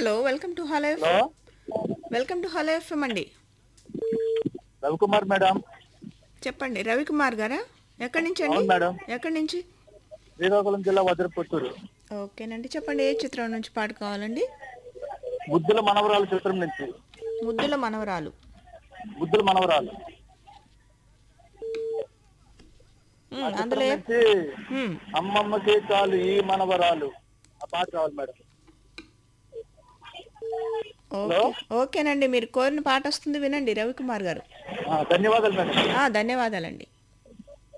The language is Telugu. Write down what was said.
hello welcome to hello F hello welcome to hello FM అండి రవికుమార్ మేడం చెప్పండి రవికుమార్ గారా ఎక్కడి నుంచి అండి అవును మేడం ఎక్కడి నుంచి శ్రీకాకుళం జిల్లా వజ్రపుత్తూరు ఓకేనండి చెప్పండి ఏ చిత్రం నుంచి పాట కావాలండి బుద్ధుల మనవరాలు చిత్రం నుంచి ముద్దుల మనవరాలు బుద్ధుల మనవరాలు ఉమ్, అందులో ఏ- నుంచి ఉమ్, అమ్మమ్మకి చాలు ఈ మనవరాలు ఆ పాట కావాలి మేడం ఓకే ఓకేనండి మీరు కోరిన పాట వస్తుంది వినండి రవికుమార్ గారు ఆ, ధన్యవాదాలు మేడం ఆ, ధన్యవాదాలండి